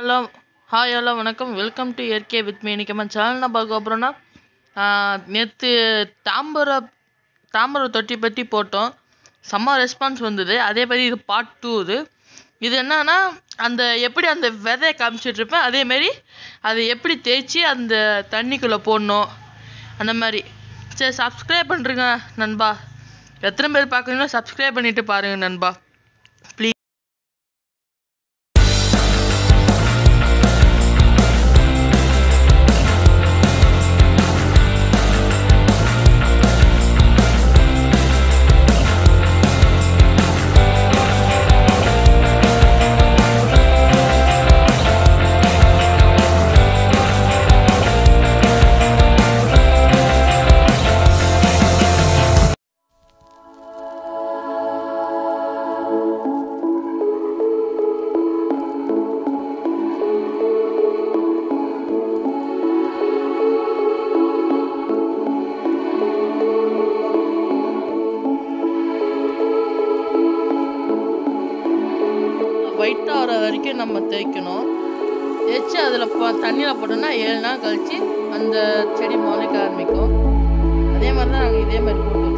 hello hi hello வணக்கம் welcome to இயற்கை with me இன்னைக்கு நம்ம சேனல் என்ன பார்க்க போகிறோன்னா நேற்று தாம்பர தாம்பர தொட்டி பற்றி போட்டோம் செம்ம ரெஸ்பான்ஸ் வந்தது அதே மாதிரி இது பார்ட் டூ இது இது என்னன்னா அந்த எப்படி அந்த விதைய காமிச்சிட்டு இருப்பேன் அதே மாதிரி அதை எப்படி தேய்ச்சி அந்த தண்ணிக்குள்ளே போடணும் அந்த மாதிரி சரி சப்ஸ்கிரைப் பண்ணுறேங்க நண்பா எத்தனை பேர் பார்க்குறீங்களோ சப்ஸ்கிரைப் பண்ணிட்டு பாருங்க நண்பா ப்ளீஸ் ஒயிட் ஆகிற வரைக்கும் நம்ம தேய்க்கணும் தேய்ச்சி அதில் ப தண்ணியில் போட்டோம்னா ஏழு நாள் கழிச்சு அந்த செடி முளைக்க ஆரம்பிக்கும் அதே மாதிரி தான் நாங்கள் இதே மாதிரி போட்டு